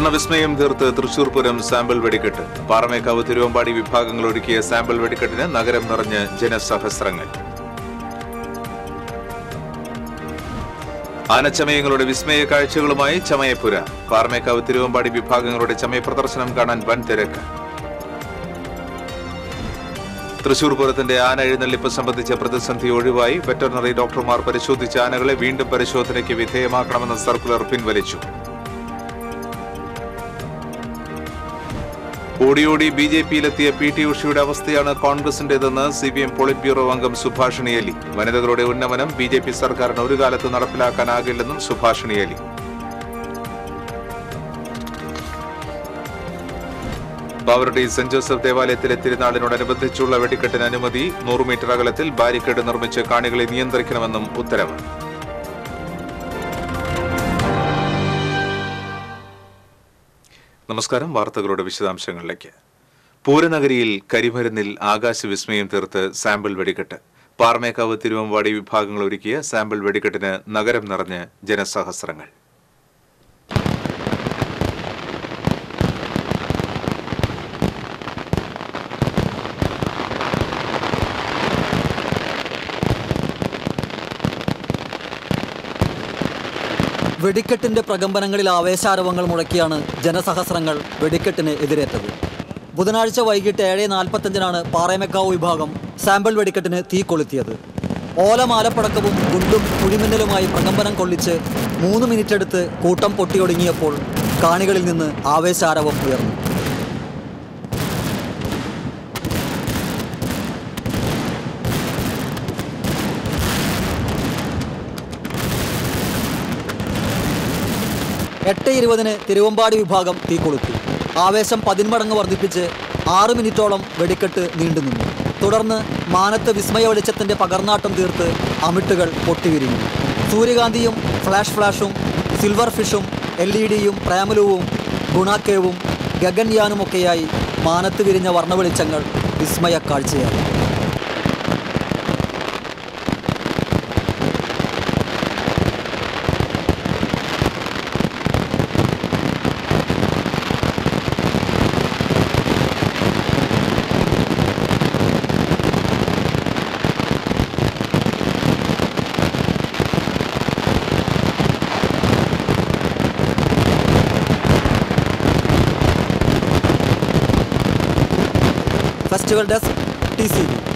വർണ്ണവിസ്മയം തീർത്ത് തൃശൂർ പൂരം സാമ്പിൾ വെടിക്കെട്ട് പാറമേക്കാവ് തിരുവമ്പാടി വിഭാഗങ്ങൾ ഒരുക്കിയ സാമ്പിൾ വെടിക്കെട്ടിന് നഗരം നിറഞ്ഞ് ജനസഹസ്രങ്ങൾ ആനച്ചമയങ്ങളുടെ വിസ്മയ കാഴ്ചകളുമായി ചമയപ്പുര പാറമേക്കാവ് തിരുവമ്പാടി വിഭാഗങ്ങളുടെ ചമയ പ്രദർശനം കാണാൻ വൻ തിരക്ക് തൃശൂർ പൂരത്തിന്റെ ആന എഴുന്നള്ളിപ്പ് സംബന്ധിച്ച പ്രതിസന്ധി ഒഴിവായി വെറ്ററിനറി ഡോക്ടർമാർ പരിശോധിച്ച ആനകളെ വീണ്ടും പരിശോധനയ്ക്ക് വിധേയമാക്കണമെന്ന സർക്കുലർ പിൻവലിച്ചു ഓടിയോടി ബി ജെ പിയിലെത്തിയ പി ടി ഉഷയുടെ അവസ്ഥയാണ് കോൺഗ്രസിന്റേതെന്ന് C P M polit bureau അംഗം സുഭാഷിണി അലി വനിതകളുടെ ഉന്നമനം ബി ജെ പി സർക്കാരിന് ഒരു കാലത്ത് നടപ്പിലാക്കാനാകില്ലെന്നും സുഭാഷിണി അലി പാവറട്ടി സെന്റ് ജോസഫ് ദേവാലയത്തിലെ തിരുനാളിനോടനുബന്ധിച്ചുള്ള വെടിക്കെട്ടിന് അനുമതി നൂറ് മീറ്റർ അകലത്തിൽ ബാരിക്കേഡ് നിർമ്മിച്ച് കാണികളെ നിയന്ത്രിക്കണമെന്നും ഉത്തരവ് നമസ്കാരം വാർത്തകളുടെ വിശദാംശങ്ങളിലേക്ക് പൂരനഗരിയിൽ കരിമരുന്നിൽ ആകാശവിസ്മയം തീർത്ത് സാമ്പിൾ വെടിക്കെട്ട് പാറമേക്കാവ് തിരുവമ്പാടി വിഭാഗങ്ങൾ ഒരുക്കിയ സാമ്പിൾ വെടിക്കെട്ടിന് നഗരം നിറഞ്ഞ് ജനസഹസ്രങ്ങൾ വെടിക്കെട്ടിന്റെ പ്രകമ്പനങ്ങളിൽ ആവേശാരവങ്ങൾ മുഴക്കിയാണ് ജനസഹസ്രങ്ങൾ വെടിക്കെട്ടിന് എതിരേറ്റത് ബുധനാഴ്ച വൈകിട്ട് ഏഴ് നാൽപ്പത്തഞ്ചിനാണ് പാറയമേക്കാവ് വിഭാഗം സാമ്പിൾ വെടിക്കെട്ടിന് തീ കൊളുത്തിയത് ഓലമാലപ്പടക്കവും ഗുണ്ടും കുഴിമിന്നലുമായി പ്രകമ്പനം കൊള്ളിച്ച് മൂന്ന് മിനിറ്റ് എടുത്ത് കൂട്ടം പൊട്ടിയൊടുങ്ങിയപ്പോൾ കാണികളിൽ നിന്ന് ആവേശാരവം ഉയർന്നു എട്ട് ഇരുപതിന് തിരുവമ്പാടി വിഭാഗം തീ കൊളുത്തി ആവേശം പതിന്മടങ്ങ് വർദ്ധിപ്പിച്ച് ആറ് മിനിറ്റോളം വെടിക്കെട്ട് നീണ്ടുനിന്നു തുടർന്ന് മാനത്ത് വിസ്മയ വെളിച്ചത്തിന്റെ പകർന്നാട്ടം തീർത്ത് അമിട്ടുകൾ പൊട്ടിവിരിഞ്ഞു സൂര്യകാന്തിയും ഫ്ലാഷ് ഫ്ലാഷും സിൽവർ ഫിഷും എൽ ഇ ഡിയും പ്രേമലുവും ഗുണാക്കേവും ഗഗൻയാനുമൊക്കെയായി മാനത്ത് വിരിഞ്ഞ വർണ്ണവെളിച്ചങ്ങൾ വിസ്മയ കാഴ്ചയായി festival desk T C B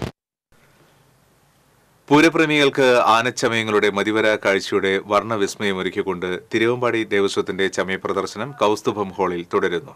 പൂരപ്രേമികൾക്ക് ആനച്ചമയങ്ങളുടെ മതിവര കാഴ്ചയുടെ വർണ്ണവിസ്മയം ഒരുക്കിക്കൊണ്ട് തിരുവമ്പാടി ദേവസ്വത്തിന്റെ ചമയ പ്രദർശനം കൗസ്തുഭം ഹാളിൽ തുടരുന്നു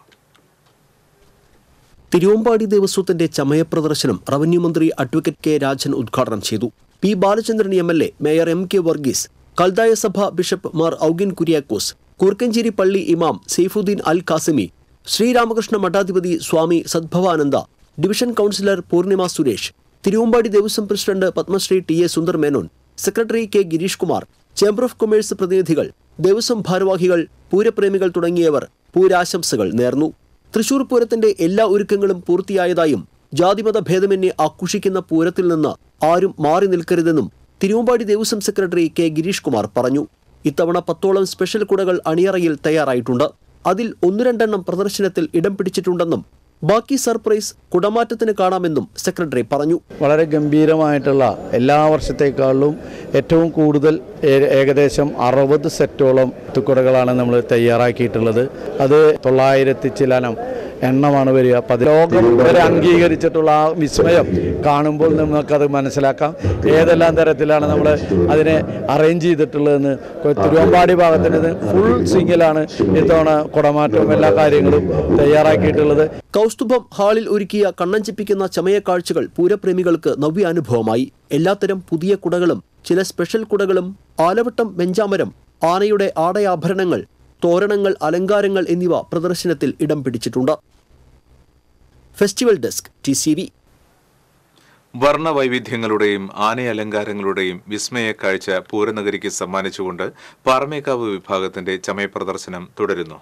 തിരുവമ്പാടി ദേവസ്വത്തിന്റെ ചമയ പ്രദർശനം റവന്യൂ മന്ത്രി അഡ്വക്കേറ്റ് കെ രാജൻ ഉദ്ഘാടനം ചെയ്തു P Balachandran M L A mayor M K Varghese കൽദായ സഭ ബിഷപ്പ് മാർ ഔഗിൻ കുര്യാക്കോസ് കൂർക്കഞ്ചേരി പള്ളി ഇമാം സെയ്ഫുദ്ദീൻ അൽ കാസിമി ശ്രീരാമകൃഷ്ണ മഠാധിപതി Swami Sadbhavananda division councillor Poornima Suresh Thiruvambadi Devaswom president Padmashri T A Sundar Menon secretary K Girish Kumar chamber of commerce പ്രതിനിധികൾ ദേവസ്വം ഭാരവാഹികൾ പൂരപ്രേമികൾ തുടങ്ങിയവർ പൂരാശംസകൾ നേർന്നു തൃശൂർ പൂരത്തിന്റെ എല്ലാ ഒരുക്കങ്ങളും പൂർത്തിയായതായും ജാതിമത ഭേദമന്യേ ആഘോഷിക്കുന്ന പൂരത്തിൽ നിന്ന് ആരും മാറി നിൽക്കരുതെന്നും തിരുവമ്പാടി ദേവസ്വം സെക്രട്ടറി കെ ഗിരീഷ് കുമാർ പറഞ്ഞു ഇത്തവണ പത്തോളം സ്പെഷ്യൽ കുടകൾ അണിയറയിൽ തയ്യാറായിട്ടുണ്ട് അതിൽ ഒന്നു രണ്ടെണ്ണം പ്രദർശനത്തിൽ ഇടം പിടിച്ചിട്ടുണ്ടെന്നും ബാക്കി സർപ്രൈസ് കുടമാറ്റത്തിന് കാണാമെന്നും സെക്രട്ടറി പറഞ്ഞു വളരെ ഗംഭീരമായിട്ടുള്ള എല്ലാ വർഷത്തേക്കാളിലും ഏറ്റവും കൂടുതൽ ഏ- ഏകദേശം അറുപത് സെറ്റോളം തുക്കുടകളാണ് നമ്മൾ തയ്യാറാക്കിയിട്ടുള്ളത് അത് തൊള്ളായിരത്തി ചിലനം എണ്ണമാണ് വരിക പതി ലോകം വരെ അംഗീകരിച്ചിട്ടുള്ള ആ വിസ്മയം കാണുമ്പോൾ നമുക്കത് മനസ്സിലാക്കാം ഏതെല്ലാം തരത്തിലാണ് നമ്മൾ അതിനെ അറേഞ്ച് ചെയ്തിട്ടുള്ളതെന്ന് കൊ- തിരുവമ്പാടി ഭാഗത്തിന് ഫുൾ സിംഗിലാണ് ഇത്തവണ കുടമാറ്റവും എല്ലാ കാര്യങ്ങളും തയ്യാറാക്കിയിട്ടുള്ളത് കൗസ്തുഭം ഹാളിൽ ഒരുക്കിയ കണ്ണഞ്ചിപ്പിക്കുന്ന ചമയക്കാഴ്ചകൾ പൂരപ്രേമികൾക്ക് നവ്യാനുഭവമായി എല്ലാത്തരം പുതിയ കുടകളും ചില സ്പെഷ്യൽ കുടകളും ആലവട്ടം വെഞ്ചാമരം ആനയുടെ ആടയാഭരണങ്ങൾ തോരണങ്ങൾ അലങ്കാരങ്ങൾ എന്നിവ പ്രദർശനത്തിൽ ഇടം പിടിച്ചിട്ടുണ്ട് festival desk T C V വർണ്ണവൈവിധ്യങ്ങളുടെയും ആനയലങ്കാരങ്ങളുടെയും വിസ്മയ കാഴ്ച പൂരനഗരിക്ക് സമ്മാനിച്ചുകൊണ്ട് പാറമേക്കാവ് വിഭാഗത്തിന്റെ ചമയ പ്രദർശനം തുടരുന്നു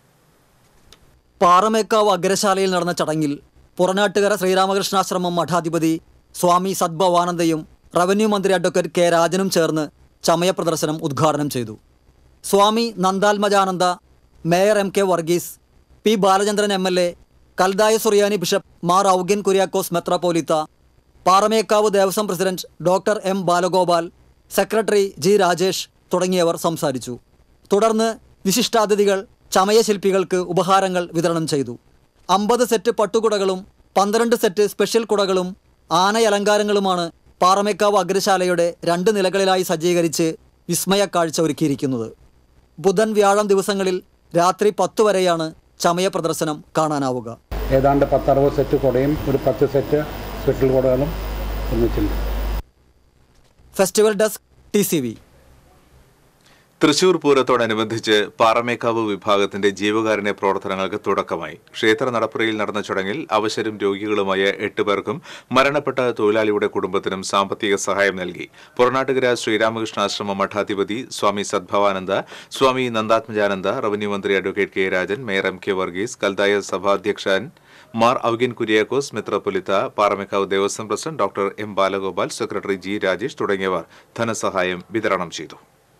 പാറമേക്കാവ് അഗ്രശാലയിൽ നടന്ന ചടങ്ങിൽ പുറനാട്ടുകര ശ്രീരാമകൃഷ്ണാശ്രമം മഠാധിപതി സ്വാമി സദ്ഭവാനന്ദയും റവന്യൂ മന്ത്രി അഡ്വക്കേറ്റ് കെ രാജനും ചേർന്ന് ചമയ പ്രദർശനം ഉദ്ഘാടനം ചെയ്തു Swami Nandatmajananda mayor M K Varghese P Balachandran M L A കൽദായ സുറിയാനി ബിഷപ്പ് മാർ ഔഗിൻ കുര്യാക്കോസ് മെത്രാപ്പോലിത്ത Paramekkavu Devaswom president doctor M Balagopal secretary G Rajesh തുടങ്ങിയവർ സംസാരിച്ചു തുടർന്ന് വിശിഷ്ടാതിഥികൾ ചമയശില്പികൾക്ക് ഉപഹാരങ്ങൾ വിതരണം ചെയ്തു അമ്പത് സെറ്റ് പട്ടുകുടകളും പന്ത്രണ്ട് സെറ്റ് സ്പെഷ്യൽ കുടകളും ആനയലങ്കാരങ്ങളുമാണ് പാറമേക്കാവ് അഗ്രശാലയുടെ രണ്ട് നിലകളിലായി സജ്ജീകരിച്ച് വിസ്മയ കാഴ്ച ഒരുക്കിയിരിക്കുന്നത് ബുധൻ വ്യാഴം ദിവസങ്ങളിൽ രാത്രി പത്ത് വരെയാണ് ചമയ പ്രദർശനം കാണാനാവുക ഏതാണ്ട് പത്തറുപത് സെറ്റ് കുടയും ഒരു പത്ത് സെറ്റ് സ്പെഷ്യൽ കുടകളും ഒന്നിച്ചുണ്ട് festival desk T C V Thrissur പൂരത്തോടനുബന്ധിച്ച് പാറമേക്കാവ് വിഭാഗത്തിന്റെ ജീവകാരുണ്യ പ്രവർത്തനങ്ങൾക്ക് തുടക്കമായി ക്ഷേത്ര നടപ്പുരയിൽ നടന്ന ചടങ്ങിൽ അവശരും രോഗികളുമായ എട്ട് പേർക്കും മരണപ്പെട്ട തൊഴിലാളിയുടെ കുടുംബത്തിനും സാമ്പത്തിക സഹായം നൽകി പുറനാട്ടുകര ശ്രീരാമകൃഷ്ണാശ്രമ മഠാധിപതി സ്വാമി സദ്ഭവാനന്ദ സ്വാമി നന്ദാത്മജാനന്ദ റവന്യൂ മന്ത്രി advocate K Rajan mayor M K Varghese കൽദായ സഭാധ്യക്ഷൻ മാർ ഔഗിൻ കുര്യാക്കോസ് മിത്രപൊലിത്ത Paramekkavu Devaswom president doctor M Balagopal secretary G Rajesh തുടങ്ങിയവർ ധനസഹായം വിതരണം ചെയ്തു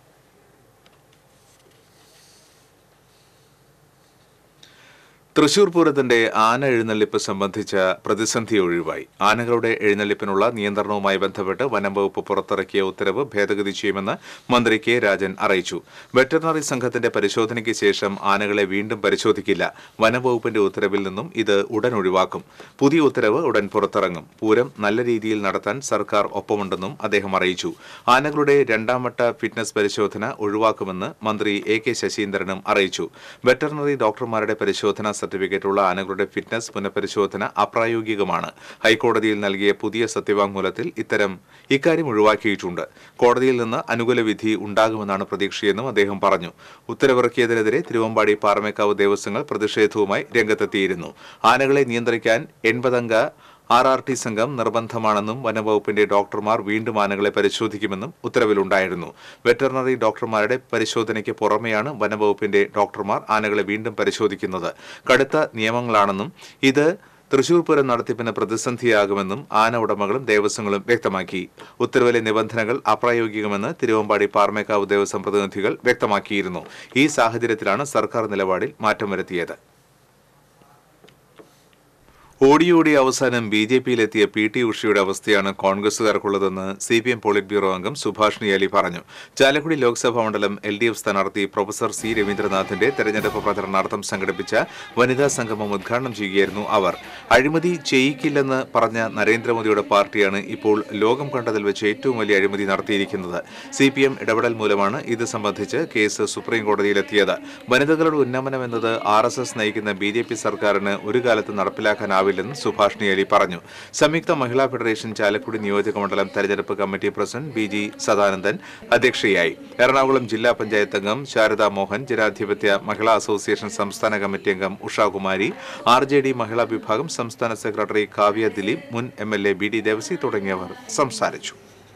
തൃശൂർ പൂരത്തിന്റെ ആന എഴുന്നള്ളിപ്പ് സംബന്ധിച്ച പ്രതിസന്ധി ഒഴിവായി ആനകളുടെ എഴുന്നള്ളിപ്പിനുള്ള നിയന്ത്രണവുമായി ബന്ധപ്പെട്ട് വനം വകുപ്പ് പുറത്തിറക്കിയ ഉത്തരവ് ഭേദഗതി ചെയ്യുമെന്ന് മന്ത്രി കെ രാജൻ അറിയിച്ചു വെറ്ററിനറി സംഘത്തിന്റെ പരിശോധനയ്ക്ക് ശേഷം ആനകളെ വീണ്ടും പരിശോധിക്കില്ല വനം വകുപ്പിന്റെ ഉത്തരവിൽ നിന്നും ഇത് ഉടൻ ഒഴിവാക്കും പുതിയ ഉത്തരവ് ഉടൻ പുറത്തിറങ്ങും പൂരം നല്ല രീതിയിൽ നടത്താൻ സർക്കാർ ഒപ്പമുണ്ടെന്നും അദ്ദേഹം അറിയിച്ചു ആനകളുടെ രണ്ടാം വട്ട ഫിറ്റ്നസ് പരിശോധന ഒഴിവാക്കുമെന്ന് മന്ത്രി എ കെ ശശീന്ദ്രനും അറിയിച്ചു വെറ്ററിനറി ഡോക്ടർമാരുടെ പരിശോധനാ സർട്ടിഫിക്കറ്റുള്ള ആനകളുടെ ഫിറ്റ്നസ് പുനഃപരിശോധന അപ്രായോഗികമാണ് ഹൈക്കോടതിയിൽ നൽകിയ പുതിയ സത്യവാങ്മൂലത്തിൽ ഇത്തരം ഇക്കാര്യം ഒഴിവാക്കിയിട്ടുണ്ട് കോടതിയിൽ നിന്ന് അനുകൂല വിധി ഉണ്ടാകുമെന്നാണ് പ്രതീക്ഷയെന്നും അദ്ദേഹം പറഞ്ഞു ഉത്തരവിറക്കിയതിനെതിരെ തിരുവമ്പാടി പാറമേക്കാവ് ദേവസ്വങ്ങൾ പ്രതിഷേധവുമായി രംഗത്തെത്തിയിരുന്നു ആനകളെ നിയന്ത്രിക്കാൻ എൺപതംഗ ആർ ആർ ടി സംഘം നിർബന്ധമാണെന്നും വനംവകുപ്പിന്റെ ഡോക്ടർമാർ വീണ്ടും ആനകളെ പരിശോധിക്കുമെന്നും ഉത്തരവിലുണ്ടായിരുന്നു വെറ്ററിനറി ഡോക്ടർമാരുടെ പരിശോധനയ്ക്ക് പുറമെയാണ് വനംവകുപ്പിന്റെ ഡോക്ടർമാർ ആനകളെ വീണ്ടും പരിശോധിക്കുന്നത് കടുത്ത നിയമങ്ങളാണെന്നും ഇത് തൃശൂർ പൂരം നടത്തിപ്പിന് പ്രതിസന്ധിയാകുമെന്നും ആന ഉടമകളും ദേവസ്വങ്ങളും വ്യക്തമാക്കി ഉത്തരവിലെ നിബന്ധനകൾ അപ്രായോഗികമെന്ന് തിരുവമ്പാടി പാർമേക്കാവ് ദേവസ്വം പ്രതിനിധികൾ വ്യക്തമാക്കിയിരുന്നു ഈ സാഹചര്യത്തിലാണ് സർക്കാർ നിലപാടിൽ മാറ്റം വരുത്തിയത് ഓടിയോടി അവസാനം ബി ജെ പിയിലെത്തിയ പി ടി ഉഷയുടെ അവസ്ഥയാണ് കോൺഗ്രസുകാർക്കുള്ളതെന്ന് C P M polit bureau അംഗം സുഭാഷിണി അലി പറഞ്ഞു ചാലക്കുടി ലോക്സഭാ മണ്ഡലം എൽ ഡി എഫ് സ്ഥാനാർത്ഥി പ്രൊഫസർ സി രവീന്ദ്രനാഥിന്റെ തെരഞ്ഞെടുപ്പ് പ്രചരണാർത്ഥം സംഘടിപ്പിച്ച വനിതാ സംഗമം ഉദ്ഘാടനം ചെയ്യുകയായിരുന്നു അവർ അഴിമതി ചെയ്യിക്കില്ലെന്ന് പറഞ്ഞ നരേന്ദ്രമോദിയുടെ പാർട്ടിയാണ് ഇപ്പോൾ ലോകം കണ്ടതിൽ വെച്ച് ഏറ്റവും വലിയ അഴിമതി നടത്തിയിരിക്കുന്നത് സി പി എം ഇടപെടൽ മൂലമാണ് ഇത് സംബന്ധിച്ച് കേസ് സുപ്രീം കോടതിയിലെത്തിയത് വനിതകളുടെ ഉന്നമനം എന്നത് ആർ എസ് എസ് നയിക്കുന്ന ബി ജെ പി സർക്കാരിന് ഒരു കാലത്ത് നടപ്പിലാക്കാനാവില്ലെന്ന് സുഭാഷിണി അലി പറഞ്ഞു സംയുക്ത മഹിളാ ഫെഡറേഷൻ ചാലക്കുടി നിയോജക മണ്ഡലം തെരഞ്ഞെടുപ്പ് committee president B G Sadanandan അധ്യക്ഷയായി എറണാകുളം ജില്ലാ പഞ്ചായത്ത് അംഗം ശാരദാ മോഹൻ ജനാധിപത്യ മഹിളാ അസോസിയേഷൻ സംസ്ഥാന കമ്മിറ്റി അംഗം ഉഷാകുമാരി ആർ ജെ ഡി മഹിളാ വിഭാഗം സംസ്ഥാന സെക്രട്ടറി കാവ്യ ദിലീപ് മുൻ M L A B D Devasi തുടങ്ങിയവർ സംസാരിച്ചു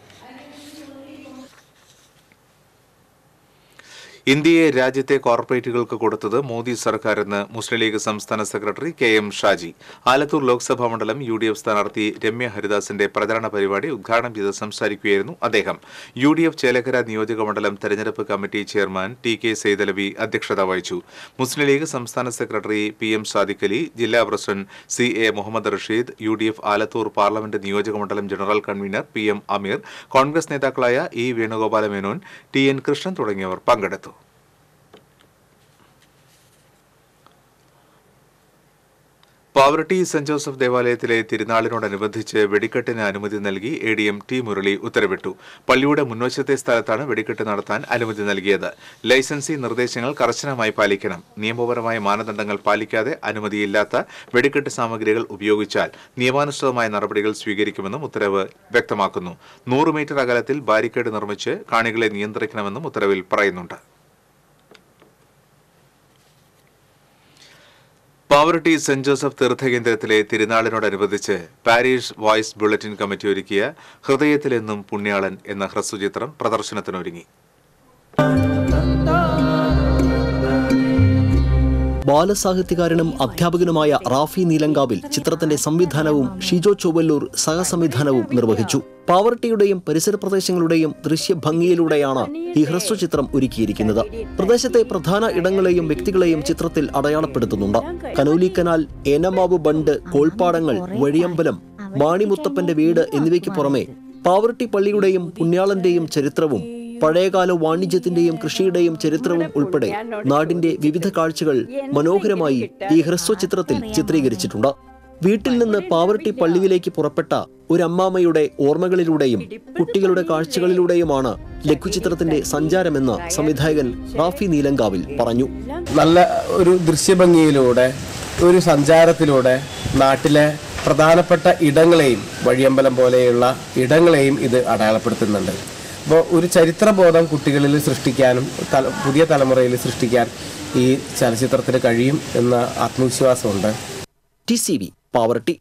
ഇന്ത്യയെ രാജ്യത്തെ കോർപ്പറേറ്റുകൾക്ക് കൊടുത്തത് മോദി സർക്കാരെന്ന് മുസ്ലിം ലീഗ് സംസ്ഥാന secretary K M Shaji Alathur Lok Sabha മണ്ഡലം യു ഡി എഫ് സ്ഥാനാർത്ഥി രമ്യ ഹരിദാസിന്റെ പ്രചരണ പരിപാടി ഉദ്ഘാടനം ചെയ്ത് സംസാരിക്കുകയായിരുന്നു അദ്ദേഹം യു ഡി എഫ് ചേലക്കര നിയോജക മണ്ഡലം തെരഞ്ഞെടുപ്പ് committee chairman T K Saithalavi അധ്യക്ഷത വഹിച്ചു മുസ്ലിം ലീഗ് സംസ്ഥാന secretary P M Sadiq Ali ജില്ലാ president C A Muhammad Rasheed U D F Alathur parliament നിയോജക മണ്ഡലം general convenor P M Ameer Congress നേതാക്കളായ E Venugopala Menon T N Krishnan തുടങ്ങിയവർ പങ്കെടുത്തു പാവറട്ടി സെന്റ് ജോസഫ് ദേവാലയത്തിലെ തിരുനാളിനോടനുബന്ധിച്ച് വെടിക്കെട്ടിന് അനുമതി നൽകി A D M T Murali ഉത്തരവിട്ടു പള്ളിയുടെ മുൻവശത്തെ സ്ഥലത്താണ് വെടിക്കെട്ട് നടത്താൻ അനുമതി നൽകിയത് ലൈസൻസി നിർദ്ദേശങ്ങൾ കർശനമായി പാലിക്കണം നിയമപരമായ മാനദണ്ഡങ്ങൾ പാലിക്കാതെ അനുമതിയില്ലാത്ത വെടിക്കെട്ട് സാമഗ്രികൾ ഉപയോഗിച്ചാൽ നിയമാനുസൃതമായ നടപടികൾ സ്വീകരിക്കുമെന്നും ഉത്തരവ് വ്യക്തമാക്കുന്നു നൂറ് മീറ്റർ അകലത്തിൽ ബാരിക്കേഡ് നിർമ്മിച്ച് കാണികളെ നിയന്ത്രിക്കണമെന്നും ഉത്തരവിൽ പറയുന്നുണ്ട് പാവറട്ടി സെന്റ് ജോസഫ് തീർത്ഥകേന്ദ്രത്തിലെ തിരുനാളിനോടനുബന്ധിച്ച് പാരീഷ് വോയിസ് ബുള്ളറ്റിൻ കമ്മിറ്റി ഒരുക്കിയ ഹൃദയത്തിലെന്നും പുണ്യാളൻ എന്ന ഹ്രസ്വചിത്രം പ്രദർശനത്തിനൊരുങ്ങി ബാലസാഹിത്യകാരനും അധ്യാപകനുമായ റാഫി നീലങ്കാവിൽ ചിത്രത്തിന്റെ സംവിധാനവും ഷിജോ ചൊവ്വല്ലൂർ സഹസംവിധാനവും നിർവഹിച്ചു പാവർട്ടിയുടെയും പരിസര പ്രദേശങ്ങളുടെയും ദൃശ്യഭംഗിയിലൂടെയാണ് ഈ ഹ്രസ്വചിത്രം ഒരുക്കിയിരിക്കുന്നത് പ്രദേശത്തെ പ്രധാന ഇടങ്ങളെയും വ്യക്തികളെയും ചിത്രത്തിൽ അടയാളപ്പെടുത്തുന്നുണ്ട് കനോലി കനാൽ ഏനമാവ് ബണ്ട് കോൾപ്പാടങ്ങൾ വഴിയമ്പലം മാണിമുത്തപ്പന്റെ വീട് എന്നിവയ്ക്ക് പുറമെ പാവർട്ടി പള്ളിയുടെയും പുണ്യാളന്റെയും ചരിത്രവും പഴയകാല വാണിജ്യത്തിന്റെയും കൃഷിയുടെയും ചരിത്രവും ഉൾപ്പെടെ നാടിന്റെ വിവിധ കാഴ്ചകൾ മനോഹരമായി ഈ ഹ്രസ്വചിത്രത്തിൽ ചിത്രീകരിച്ചിട്ടുണ്ട് വീട്ടിൽ നിന്ന് പാവർട്ടി പള്ളിയിലേക്ക് പുറപ്പെട്ട ഒരു അമ്മാമ്മയുടെ ഓർമ്മകളിലൂടെയും കുട്ടികളുടെ കാഴ്ചകളിലൂടെയുമാണ് ലഘുചിത്രത്തിന്റെ സഞ്ചാരമെന്ന് സംവിധായകൻ റാഫി നീലങ്കാവിൽ പറഞ്ഞു നല്ല ഒരു ദൃശ്യഭംഗിയിലൂടെ ഒരു സഞ്ചാരത്തിലൂടെ നാട്ടിലെ പ്രധാനപ്പെട്ട ഇടങ്ങളെയും വഴിയമ്പലം പോലെയുള്ള ഇടങ്ങളെയും ഇത് അടയാളപ്പെടുത്തുന്നുണ്ട് അപ്പോൾ ഒരു ചരിത്രബോധം കുട്ടികളിൽ സൃഷ്ടിക്കാനും തല പുതിയ തലമുറയിൽ സൃഷ്ടിക്കാൻ ഈ ചലച്ചിത്രത്തിന് കഴിയും എന്ന ആത്മവിശ്വാസമുണ്ട് T C V Pavaratty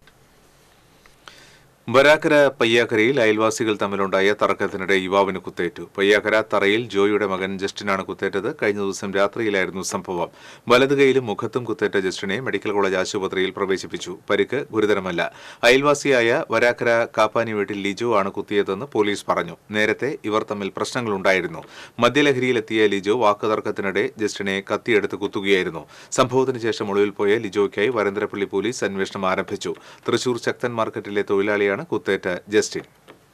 Varakkara പയ്യാക്കരയിൽ അയൽവാസികൾ തമ്മിലുണ്ടായ തർക്കത്തിനിടെ യുവാവിന് കുത്തേറ്റു പയ്യാക്കര തറയിൽ ജോയിയുടെ മകൻ ജസ്റ്റിനാണ് കുത്തേറ്റത് കഴിഞ്ഞ ദിവസം രാത്രിയിലായിരുന്നു സംഭവം വലത് കൈയിലും മുഖത്തും കുത്തേറ്റ ജസ്റ്റിനെ മെഡിക്കൽ കോളേജ് ആശുപത്രിയിൽ പ്രവേശിപ്പിച്ചു പരിക്ക് ഗുരുതരമല്ല അയൽവാസിയായ വരാക്കര കാപ്പാനി വീട്ടിൽ ലിജോ ആണ് കുത്തിയതെന്ന് പോലീസ് പറഞ്ഞു നേരത്തെ ഇവർ തമ്മിൽ പ്രശ്നങ്ങളുണ്ടായിരുന്നു മദ്യലഹരിയിലെത്തിയ ലിജോ വാക്കുതർക്കത്തിനിടെ ജസ്റ്റിനെ കത്തിയെടുത്ത് കുത്തുകയായിരുന്നു സംഭവത്തിന് ശേഷം ഒളിവിൽ പോയ ലിജോയ്ക്കായി വരന്തരപ്പള്ളി പോലീസ് അന്വേഷണം ആരംഭിച്ചു തൃശൂർ ശക്തൻ മാർക്കറ്റിലെ തൊഴിലാളിയാണ് കുത്തേറ്റ ജസ്റ്റിൻ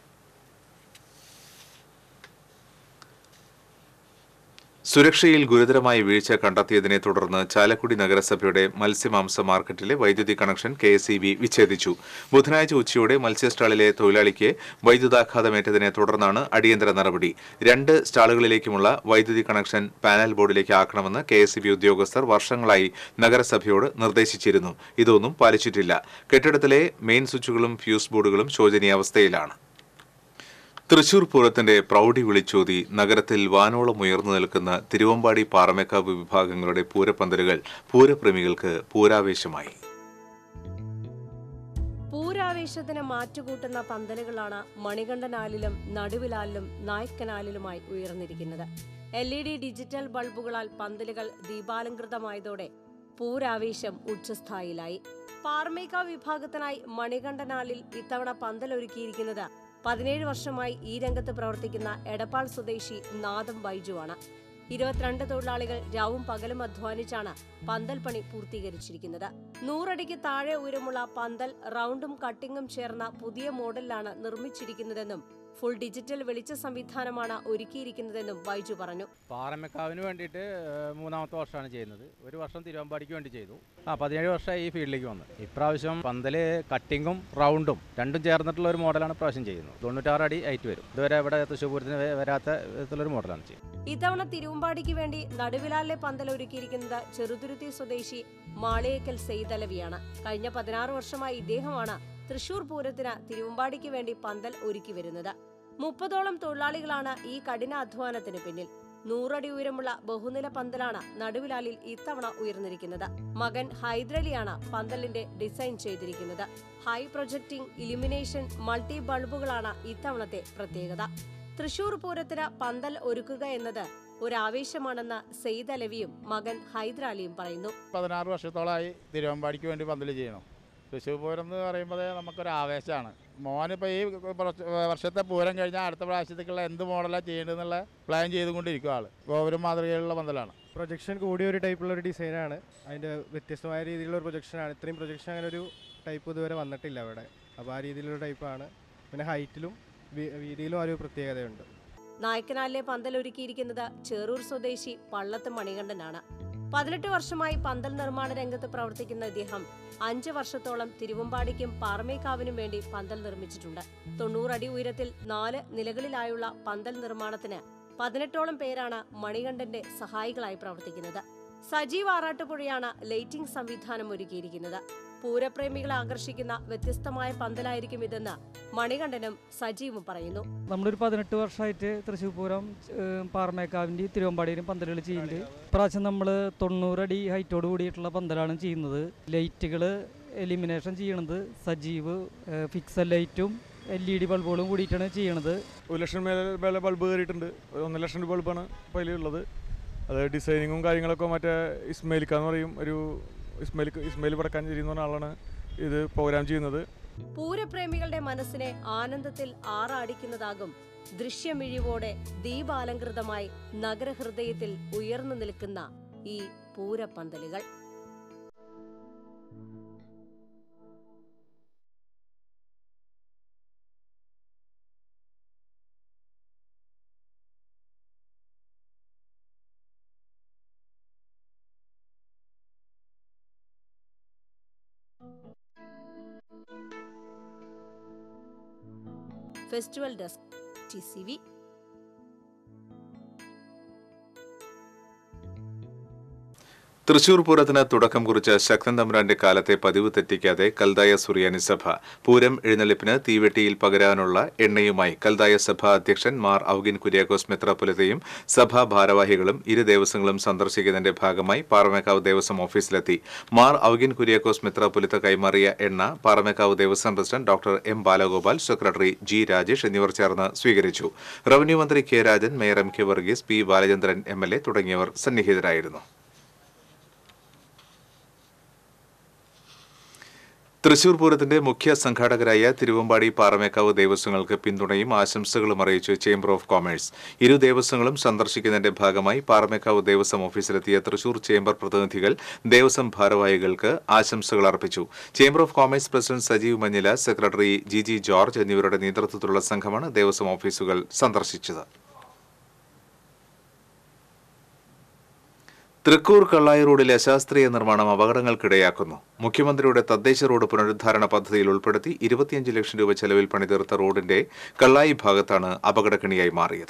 സുരക്ഷയിൽ ഗുരുതരമായ വീഴ്ച കണ്ടെത്തിയതിനെ തുടർന്ന് ചാലക്കുടി നഗരസഭയുടെ മത്സ്യമാംസ മാർക്കറ്റിലെ വൈദ്യുതി connection K S E B വിച്ഛേദിച്ചു ബുധനാഴ്ച ഉച്ചയോടെ മത്സ്യസ്റ്റാളിലെ തൊഴിലാളിക്ക് വൈദ്യുതാഘാതമേറ്റതിനെ തുടർന്നാണ് അടിയന്തര നടപടി രണ്ട് സ്റ്റാളുകളിലേക്കുമുള്ള വൈദ്യുതി കണക്ഷൻ പാനൽ ബോർഡിലേക്ക് ആക്കണമെന്ന് കെ എസ് ഇ ബി ഉദ്യോഗസ്ഥർ വർഷങ്ങളായി നഗരസഭയോട് നിർദ്ദേശിച്ചിരുന്നു ഇതൊന്നും പാലിച്ചിട്ടില്ല കെട്ടിടത്തിലെ മെയിൻ സ്വിച്ചുകളും ഫ്യൂസ് ബോർഡുകളും ശോചനീയാവസ്ഥയിലാണ് തൃശൂർ പൂരത്തിന്റെ പ്രൗഢി വിളിച്ചോതി നഗരത്തിൽ വാനോളം ഉയർന്നു നിൽക്കുന്ന തിരുവമ്പാടി പാറമേക്കാവ് വിഭാഗങ്ങളുടെ പൂരപ്പന്തലുകൾ പൂരപ്രേമികൾക്ക് പൂരാവേശമായി പൂരാവേശത്തിന് മാറ്റുകൂട്ടുന്ന പന്തലുകളാണ് മണികണ്ഠനാലിലും നടുവിലാലിലും നായ്ക്കനാലിലുമായി ഉയർന്നിരിക്കുന്നത് എൽ ഇ ഡി ഡിജിറ്റൽ ബൾബുകളാൽ പന്തലുകൾ ദീപാലങ്കൃതമായതോടെ പൂരാവേശം ഉച്ചസ്ഥായിലായി പാർമേക്ക വിഭാഗത്തിനായി മണികണ്ഠനാലിൽ ഇത്തവണ പന്തലൊരുക്കിയിരിക്കുന്നത് പതിനേഴ് വർഷമായി ഈ രംഗത്ത് പ്രവർത്തിക്കുന്ന എടപ്പാൾ സ്വദേശി നാദം ബൈജുവാണ് ഇരുപത്തിരണ്ട് തൊഴിലാളികൾ രാവും പകലും അധ്വാനിച്ചാണ് പന്തൽ പണി പൂർത്തീകരിച്ചിരിക്കുന്നത് നൂറടിക്ക് താഴെ ഉയരമുള്ള പന്തൽ റൗണ്ടും കട്ടിങ്ങും ചേർന്ന പുതിയ മോഡലിലാണ് നിർമ്മിച്ചിരിക്കുന്നതെന്നും ഫുൾ ഡിജിറ്റൽ വെളിച്ച സംവിധാനമാണ് ഒരുക്കിയിരിക്കുന്നതെന്നും ബൈജു പറഞ്ഞു പാറമേക്കാവിന് വേണ്ടിയിട്ട് ഏഹ്, മൂന്നാമത്തെ വർഷമാണ് ചെയ്യുന്നത് ഒരു വർഷം തിരുവമ്പാടിക്ക് വേണ്ടി ചെയ്തു ആ പതിനേഴ് വർഷമായി ഈ ഫീൽഡിലേക്ക് വന്നത് ഇപ്രാവശ്യം പന്തല് കട്ടിങ്ങും റൗണ്ടും രണ്ടും ചേർന്നിട്ടുള്ള ഒരു മോഡലാണ് ഇപ്രാവശ്യം ചെയ്യുന്നത് തൊണ്ണൂറ്റാറ് അടി ഹൈറ്റ് വരും ഇതുവരെ ഇവിടെ തൃശ്ശൂർ പൂരത്തിന് വേ- വരാത്ത വിധത്തിലൊരു മോഡലാണ് ചെയ്യുന്നത് ഇത്തവണ തിരുവമ്പാടിക്ക് വേണ്ടി നടുവിലാലിലെ പന്തൽ ഒരുക്കിയിരിക്കുന്നത് ചെറുതുരുത്തി സ്വദേശി മാളിയേക്കൽ സെയ്തലവിയാണ് കഴിഞ്ഞ പതിനാറ് വർഷമായി ഇദ്ദേഹമാണ് തൃശൂർ പൂരത്തിന് തിരുവമ്പാടിക്ക് വേണ്ടി പന്തൽ ഒരുക്കി വരുന്നത് മുപ്പതോളം തൊഴിലാളികളാണ് ഈ കഠിന അധ്വാനത്തിന് പിന്നിൽ നൂറടി ഉയരമുള്ള ബഹുനില പന്തലാണ് നടുവിലാലിൽ ഇത്തവണ ഉയർന്നിരിക്കുന്നത് മകൻ ഹൈദരലിയാണ് പന്തലിന്റെ ഡിസൈൻ ചെയ്തിരിക്കുന്നത് ഹൈ പ്രൊജക്ടിംഗ് ഇലുമിനേഷൻ മൾട്ടി ബൾബുകളാണ് ഇത്തവണത്തെ പ്രത്യേകത തൃശൂർ പൂരത്തിന് പന്തൽ ഒരുക്കുക എന്നത് ഒരാവേശമാണെന്ന് സെയ്ദ് അലവിയും മകൻ ഹൈദരാലിയും പറയുന്നു പതിനാറ് വർഷത്തോളമായി തിരുവമ്പാടിക്ക് വേണ്ടി പന്തൽ ചെയ്യണം തൃശ്ശൂർ പൂരം എന്ന് പറയുമ്പോൾ നമുക്കൊരു ആവേശമാണ് മോനിപ്പോൾ ഈ കുറച്ച് വർഷത്തെ പൂരം കഴിഞ്ഞാൽ അടുത്ത പ്രാവശ്യത്തേക്കുള്ള എന്ത് മോഡലാണ് ചെയ്യേണ്ടതെന്നുള്ള പ്ലാൻ ചെയ്തുകൊണ്ടിരിക്കും ആൾ ഗോപുരം മാതൃകയിലുള്ള പന്തലാണ് പ്രൊജക്ഷൻ കൂടിയ ഒരു ടൈപ്പുള്ള ഒരു ഡിസൈനാണ് അതിൻ്റെ വ്യത്യസ്തമായ രീതിയിലുള്ള ഒരു പ്രൊജക്ഷനാണ് ഇത്രയും പ്രൊജക്ഷൻ അങ്ങനെ ഒരു ടൈപ്പ് ഇതുവരെ വന്നിട്ടില്ല അവിടെ അപ്പോൾ ആ രീതിയിലുള്ള ടൈപ്പാണ് പിന്നെ ഹൈറ്റിലും വീതിയിലും ആ ഒരു പ്രത്യേകതയുണ്ട് നായ്ക്കനാലിലെ പന്തൽ ഒരുക്കിയിരിക്കുന്നത് ചേറൂർ സ്വദേശി പള്ളത്ത് മണികണ്ഠനാണ് പതിനെട്ട് വർഷമായി പന്തൽ നിർമ്മാണ രംഗത്ത് പ്രവർത്തിക്കുന്ന ഇദ്ദേഹം അഞ്ച് വർഷത്തോളം തിരുവമ്പാടിക്കും പാറമേക്കാവിനും വേണ്ടി പന്തൽ നിർമ്മിച്ചിട്ടുണ്ട് തൊണ്ണൂറടി ഉയരത്തിൽ നാല് നിലകളിലായുള്ള പന്തൽ നിർമ്മാണത്തിന് പതിനെട്ടോളം പേരാണ് മണികണ്ഠന്റെ സഹായികളായി പ്രവർത്തിക്കുന്നത് സജീവ് ആറാട്ടുപുഴയാണ് ലൈറ്റിംഗ് സംവിധാനം ഒരുക്കിയിരിക്കുന്നത് പൂരപ്രേമികളെ ആകർഷിക്കുന്ന വ്യത്യസ്തമായ പന്തലായിരിക്കും ഇതെന്ന് മണികണ്ഠനും സജീവും പറയുന്നു നമ്മളൊരു പതിനെട്ട് വർഷമായിട്ട് തൃശ്ശൂർ പൂരം ഏഹ്, പാറമേക്കാവിൻ്റെയും തിരുവമ്പാടിയിലും പന്തലുകൾ ചെയ്യുന്നുണ്ട് ഇപ്രാവശ്യം നമ്മൾ തൊണ്ണൂറടി ഹൈറ്റോട് കൂടിയിട്ടുള്ള പന്തലാണ് ചെയ്യുന്നത് ലൈറ്റുകൾ എലിമിനേഷൻ ചെയ്യണത് സജീവ് ഏഹ്, ഫിക്സൽ ലൈറ്റും എൽ ഇ ഡി ബൾബുകളും കൂടിയിട്ടാണ് ചെയ്യണത് ഒരു ലക്ഷം മേലെ മേലെ ബൾബ് കയറിയിട്ടുണ്ട് ഒരു ഒന്നര ലക്ഷം രൂപ ബൾബാണ് ഇപ്പോൾ അതിലുള്ളത് അത് ഡിസൈനിങ്ങും കാര്യങ്ങളൊക്കെ മറ്റേ ഇസ്മയിലിക്ക എന്ന് പറയും ഒരു ഇസ്മയിൽ ഇസ്മയിൽ വടക്കാഞ്ചേരി എന്ന് പറഞ്ഞ ആളാണ് ഇത് പ്രോഗ്രാം ചെയ്യുന്നത് പൂരപ്രേമികളുടെ മനസ്സിനെ ആനന്ദത്തിൽ ആറാടിക്കുന്നതാകും ദൃശ്യമിഴിവോടെ ദീപാലങ്കൃതമായി നഗരഹൃദയത്തിൽ ഉയർന്നു നിൽക്കുന്ന ഈ പൂരപ്പന്തലുകൾ festival desk T C V Thrissur പൂരത്തിന് തുടക്കം കുറിച്ച ശക്തൻ തമ്പുരാന്റെ കാലത്തെ പതിവ് തെറ്റിക്കാതെ കൽതായ സുറിയാനി സഭ പൂരം എഴുന്നള്ളിപ്പിന് തീവെട്ടിയിൽ പകരാനുള്ള എണ്ണയുമായി കൽതായ സഭ അധ്യക്ഷൻ മാർ ഔഗിൻ കുര്യാക്കോസ് മെത്രാപൊലിത്തയും സഭാ ഭാരവാഹികളും ഇരു ദേവസ്വങ്ങളും സന്ദർശിക്കുന്നതിന്റെ ഭാഗമായി പാറമേക്കാവ് ദേവസ്വം ഓഫീസിലെത്തി മാർ ഔഗിൻ കുര്യാക്കോസ് മെത്രാപൊലിത്ത കൈമാറിയ എണ്ണ Paramekkavu Devaswom president doctor M Balagopal secretary G Rajesh എന്നിവർ ചേർന്ന് സ്വീകരിച്ചു റവന്യൂ മന്ത്രി K Rajan mayor M K Varghese P Balachandran M L A തുടങ്ങിയവർ സന്നിഹിതരായിരുന്നു തൃശൂർ പൂരത്തിന്റെ മുഖ്യ സംഘാടകരായ തിരുവമ്പാടി പാറമേക്കാവ് ദേവസ്വങ്ങൾക്ക് പിന്തുണയും ആശംസകളും അറിയിച്ചു ചേംബർ ഓഫ് കോമേഴ്സ് ഇരു ദേവസ്വങ്ങളും സന്ദർശിക്കുന്നതിന്റെ ഭാഗമായി പാറമേക്കാവ് ദേവസ്വം ഓഫീസിലെത്തിയ തൃശൂർ ചേംബർ പ്രതിനിധികൾ ദേവസ്വം ഭാരവാഹികൾക്ക് ആശംസകൾ അർപ്പിച്ചു chamber of commerce president Sajeev Manjila secretary G G George എന്നിവരുടെ നേതൃത്വത്തിലുള്ള സംഘമാണ് ദേവസ്വം ഓഫീസുകൾ സന്ദർശിച്ചത് തൃക്കൂർ കള്ളായി റോഡിലെ അശാസ്ത്രീയ നിർമ്മാണം അപകടങ്ങൾക്കിടയാക്കുന്നു മുഖ്യമന്ത്രിയുടെ തദ്ദേശ റോഡ് പുനരുദ്ധാരണ പദ്ധതിയിൽ ഉൾപ്പെടുത്തി ഇരുപത്തിയഞ്ച് ലക്ഷം രൂപ ചെലവിൽ പണിതീർത്ത റോഡിന്റെ കള്ളായി ഭാഗത്താണ് അപകടക്കണിയായി മാറിയത്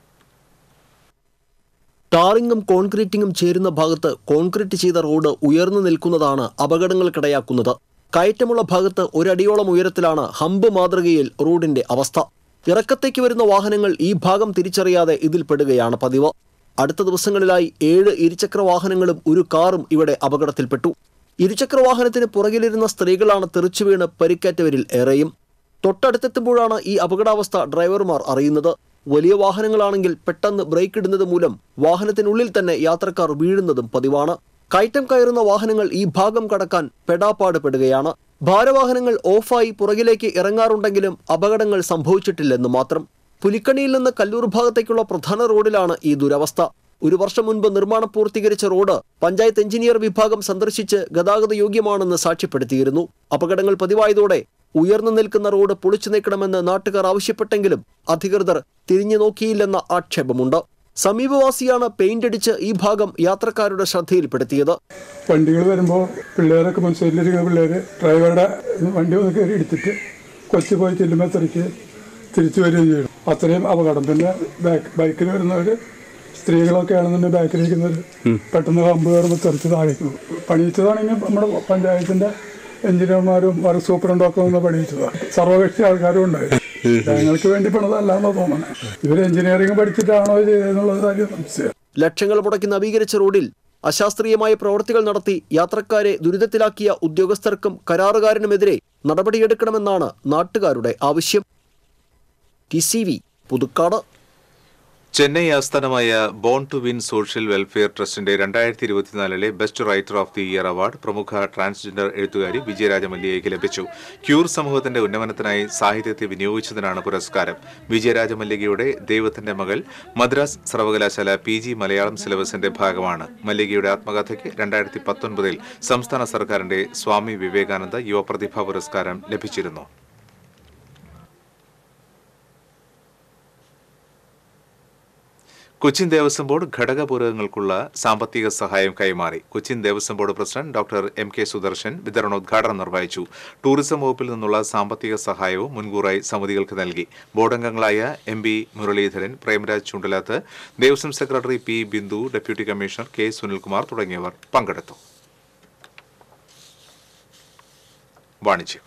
ടാറിങ്ങും കോൺക്രീറ്റിംഗും ചേരുന്ന ഭാഗത്ത് കോൺക്രീറ്റ് ചെയ്ത റോഡ് ഉയർന്നു നിൽക്കുന്നതാണ് അപകടങ്ങൾക്കിടയാക്കുന്നത് കയറ്റമുള്ള ഭാഗത്ത് ഒരടിയോളം ഉയരത്തിലാണ് ഹമ്പ് മാതൃകയിൽ റോഡിന്റെ അവസ്ഥ ഇറക്കത്തേക്ക് വരുന്ന വാഹനങ്ങൾ ഈ ഭാഗം തിരിച്ചറിയാതെ ഇതിൽ പെടുകയാണ് പതിവ് അടുത്ത ദിവസങ്ങളിലായി ഏഴ് ഇരുചക്ര വാഹനങ്ങളും ഒരു കാറും ഇവിടെ അപകടത്തിൽപ്പെട്ടു ഇരുചക്ര വാഹനത്തിന് പുറകിലിരുന്ന സ്ത്രീകളാണ് തെറിച്ചു വീണ് പരിക്കേറ്റവരിൽ ഏറെയും തൊട്ടടുത്തെത്തുമ്പോഴാണ് ഈ അപകടാവസ്ഥ ഡ്രൈവർമാർ അറിയുന്നത് വലിയ വാഹനങ്ങളാണെങ്കിൽ പെട്ടെന്ന് ബ്രേക്ക് ഇടുന്നത് മൂലം വാഹനത്തിനുള്ളിൽ തന്നെ യാത്രക്കാർ വീഴുന്നതും പതിവാണ് കയറ്റം കയറുന്ന വാഹനങ്ങൾ ഈ ഭാഗം കടക്കാൻ പെടാപ്പാട് പെടുകയാണ് ഭാരവാഹനങ്ങൾ ഓഫായി പുറകിലേക്ക് ഇറങ്ങാറുണ്ടെങ്കിലും അപകടങ്ങൾ സംഭവിച്ചിട്ടില്ലെന്ന് മാത്രം പുലിക്കണിയിൽ നിന്ന് കല്ലൂർ ഭാഗത്തേക്കുള്ള പ്രധാന റോഡിലാണ് ഈ ദുരവസ്ഥ ഒരു വർഷം മുൻപ് നിർമ്മാണം പൂർത്തീകരിച്ച റോഡ് പഞ്ചായത്ത് എഞ്ചിനീയർ വിഭാഗം സന്ദർശിച്ച് ഗതാഗത യോഗ്യമാണെന്ന് സാക്ഷ്യപ്പെടുത്തിയിരുന്നു അപകടങ്ങൾ പതിവായതോടെ ഉയർന്നു നിൽക്കുന്ന റോഡ് പൊളിച്ചു നീക്കണമെന്ന് നാട്ടുകാർ ആവശ്യപ്പെട്ടെങ്കിലും അധികൃതർ തിരിഞ്ഞു നോക്കിയില്ലെന്ന ആക്ഷേപമുണ്ട് സമീപവാസിയാണ് പെയിന്റ് അടിച്ച് ഈ ഭാഗം യാത്രക്കാരുടെ ശ്രദ്ധയിൽപ്പെടുത്തിയത് വണ്ടികൾ വരുമ്പോൾ പിള്ളേരൊക്കെ മുൻസൈഡിലിരിക്കുന്ന പിള്ളേർ ഡ്രൈവറുടെ വണ്ടി ഒന്ന് കയറി എടുത്തിട്ട് കൊച്ചു പോയി ചെല്ലുമ്പോൾ തെറിക്ക് തിരിച്ചു വരികയും ചെയ്യും അത്രയും അപകടം പിന്നെ ബാക്ക് ബൈക്കിൽ വരുന്നവർ സ്ത്രീകളൊക്കെ ആണെന്നുണ്ടെങ്കിൽ ബാക്കിലിരിക്കുന്നവർ പെട്ടെന്ന് കമ്പ് കയറുമ്പോൾ തെറിച്ച് താഴേക്ക് പോകും പണിയിച്ചതാണെങ്കിൽ നമ്മുടെ പഞ്ചായത്തിന്റെ എഞ്ചിനീയർമാരും വർക്ക് സൂപ്രണ്ടും ഒക്കെ ഒന്ന് പണിയിച്ചതാണ് സർവകക്ഷി ആൾക്കാരും ഉണ്ടായിരുന്നു ഞങ്ങൾക്ക് വേണ്ടി പണിതല്ലാന്നാ തോന്നണേ ഇവർ എഞ്ചിനീയറിംഗ് പഠിച്ചിട്ടാണോ ചെയ്തതെന്നുള്ളത് കാര്യം സംശയം ലക്ഷങ്ങൾ മുടക്കി നവീകരിച്ച റോഡിൽ അശാസ്ത്രീയമായ പ്രവൃത്തികൾ നടത്തി യാത്രക്കാരെ ദുരിതത്തിലാക്കിയ ഉദ്യോഗസ്ഥർക്കും കരാറുകാരനുമെതിരെ നടപടിയെടുക്കണമെന്നാണ് നാട്ടുകാരുടെ ആവശ്യം T C V Puthukkad Chennai ആസ്ഥാനമായ born to win social welfare ട്രസ്റ്റിന്റെ രണ്ടായിരത്തി ഇരുപത്തിനാലിലെ best writer of the year award പ്രമുഖ ട്രാൻസ്ജെൻഡർ എഴുത്തുകാരി വിജയരാജ മല്ലികയ്ക്ക് ലഭിച്ചു ക്യൂർ സമൂഹത്തിന്റെ ഉന്നമനത്തിനായി സാഹിത്യത്തെ വിനിയോഗിച്ചതിനാണ് പുരസ്കാരം വിജയരാജ മല്ലികയുടെ ദൈവത്തിന്റെ മകൾ മദ്രാസ് സർവകലാശാല പി ജി മലയാളം സിലബസിന്റെ ഭാഗമാണ് മല്ലികയുടെ ആത്മകഥയ്ക്ക് രണ്ടായിരത്തി പത്തൊൻപതിൽ സംസ്ഥാന സർക്കാരിന്റെ സ്വാമി വിവേകാനന്ദ യുവപ്രതിഭാ പുരസ്കാരം ലഭിച്ചിരുന്നു കൊച്ചിൻ ദേവസ്വം ബോർഡ് ഘടകപൂരകങ്ങൾക്കുള്ള സാമ്പത്തിക സഹായം കൈമാറി Cochin Devaswom board president doctor M K Sudarshan വിതരണോദ്ഘാടനം നിർവഹിച്ചു ടൂറിസം വകുപ്പിൽ നിന്നുള്ള സാമ്പത്തിക സഹായവും മുൻകൂറായി സമിതികൾക്ക് നൽകി ബോർഡ് അംഗങ്ങളായ M B Muraleedharan Premraj Chundalath Devaswom secretary P Bindu deputy commissioner K Sunilkumar തുടങ്ങിയവർ പങ്കെടുത്തു വാണിജ്യം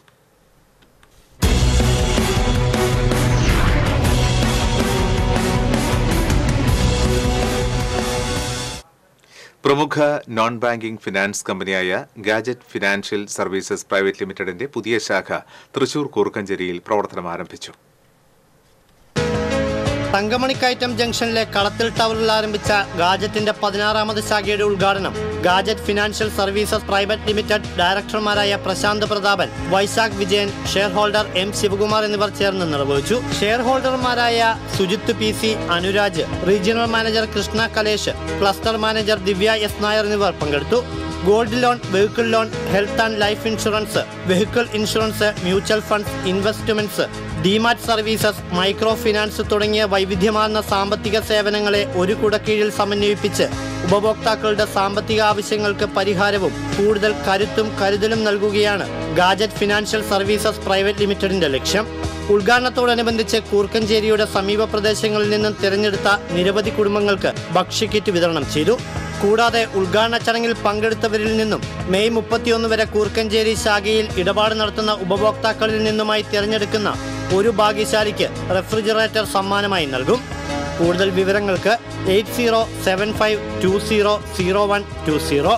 പ്രമുഖ നോൺ ബാങ്കിംഗ് ഫിനാൻസ് കമ്പനിയായ ഗാജറ്റ് ഫിനാൻഷ്യൽ സർവീസസ് പ്രൈവറ്റ് ലിമിറ്റഡിന്റെ പുതിയ ശാഖ തൃശൂർ കൂർക്കഞ്ചേരിയിൽ പ്രവർത്തനം ആരംഭിച്ചു തങ്കമണിക്കയറ്റം ജംഗ്ഷനിലെ കളത്തിൽ ടവറിൽ ആരംഭിച്ച ഗാജറ്റിന്റെ പതിനാറാമത് ശാഖയുടെ ഉദ്ഘാടനം Gadget financial services private limited ഡയറക്ടർമാരായ Prashanth Prathapan Vaishakh Vijayan shareholder M Sivakumar എന്നിവർ ചേർന്ന് നിർവഹിച്ചു ഷെയർ ഹോൾഡർമാരായ Sujith P C Anuraj regional manager Krishna Kalesh cluster manager Divya S Nair എന്നിവർ പങ്കെടുത്തു gold loan vehicle loan health and life insurance vehicle insurance mutual funds investments demat services micro finance തുടങ്ങിയ വൈവിധ്യമാർന്ന സാമ്പത്തിക സേവനങ്ങളെ ഒരു കുടക്കീഴിൽ സമന്വയിപ്പിച്ച് ഉപഭോക്താക്കളുടെ സാമ്പത്തിക ആവശ്യങ്ങൾക്ക് പരിഹാരവും കൂടുതൽ കരുത്തും കരുതലും നൽകുകയാണ് ഗാജറ്റ് ഫിനാൻഷ്യൽ സർവീസസ് പ്രൈവറ്റ് ലിമിറ്റഡിന്റെ ലക്ഷ്യം ഉദ്ഘാടനത്തോടനുബന്ധിച്ച് കൂർക്കഞ്ചേരിയുടെ സമീപ പ്രദേശങ്ങളിൽ നിന്നും തിരഞ്ഞെടുത്ത നിരവധി കുടുംബങ്ങൾക്ക് ഭക്ഷ്യക്കിറ്റ് വിതരണം ചെയ്തു കൂടാതെ ഉദ്ഘാടന ചടങ്ങിൽ പങ്കെടുത്തവരിൽ നിന്നും മെയ് മുപ്പത്തിയൊന്ന് വരെ കൂർക്കഞ്ചേരി ശാഖയിൽ ഇടപാട് നടത്തുന്ന ഉപഭോക്താക്കളിൽ നിന്നുമായി തിരഞ്ഞെടുക്കുന്ന ഒരു ഭാഗ്യശാലിക്ക് റെഫ്രിജറേറ്റർ സമ്മാനമായി നൽകും കൂടുതൽ വിവരങ്ങൾക്ക് eight zero seven five two zero zero one two zero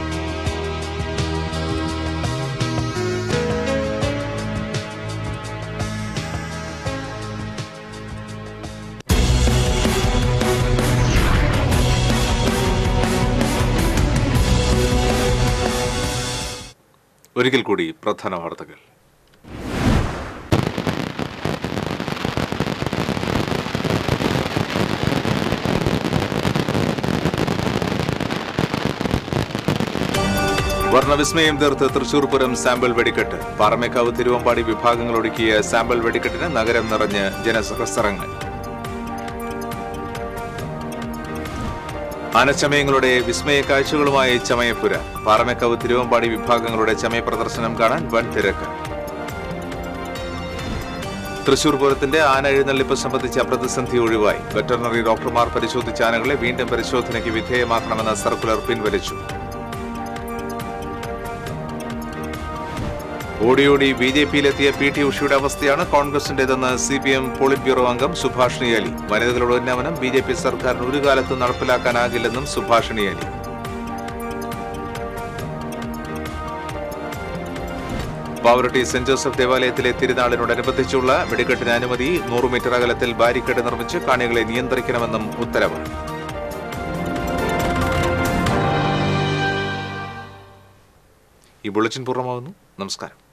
ഒരിക്കൽ കൂടി പ്രധാന വാർത്തകൾ വർണ്ണവിസ്മയം തീർത്ത് തൃശൂർ പൂരം സാമ്പിൾ വെടിക്കെട്ട് പാറമേക്കാവ് തിരുവമ്പാടി വിഭാഗങ്ങൾ ഒരുക്കിയ സാമ്പിൾ വെടിക്കെട്ടിന് നഗരം നിറഞ്ഞ് ജനസഹസ്രങ്ങൾ ആനച്ചമയങ്ങളുടെ വിസ്മയ കാഴ്ചകളുമായി ചമയപ്പുര പാറമേക്കാവ് തിരുവമ്പാടി വിഭാഗങ്ങളുടെ ചമയ പ്രദർശനം കാണാൻ വൻ തിരക്ക് തൃശൂർ പൂരത്തിന്റെ ആന എഴുന്നള്ളിപ്പ് സംബന്ധിച്ച പ്രതിസന്ധി ഒഴിവായി വെറ്ററിനറി ഡോക്ടർമാർ പരിശോധിച്ച ആനകളെ വീണ്ടും പരിശോധനയ്ക്ക് വിധേയമാക്കണമെന്ന സർക്കുലർ പിൻവലിച്ചു ഓടിയോടി ബി ജെ പിയിലെത്തിയ പി ടി ഉഷയുടെ അവസ്ഥയാണ് കോൺഗ്രസിന്റേതെന്ന് C P M polit bureau അംഗം സുഭാഷിണി അലി വനിതകളുടെ ഉന്നമനം ബി ജെ പി സർക്കാരിന് ഒരു കാലത്തും നടപ്പിലാക്കാനാകില്ലെന്നും സുഭാഷിണി അലി പാവറട്ടി സെന്റ് ജോസഫ് ദേവാലയത്തിലെ തിരുനാളിനോടനുബന്ധിച്ചുള്ള വെടിക്കെട്ടിന് അനുമതി നൂറ് മീറ്റർ അകലത്തിൽ ബാരിക്കേഡ് നിർമ്മിച്ച് കാണികളെ നിയന്ത്രിക്കണമെന്നും ഉത്തരവ് ഈ ബുള്ളറ്റിൻ പൂർണ്ണമാകുന്നു നമസ്കാരം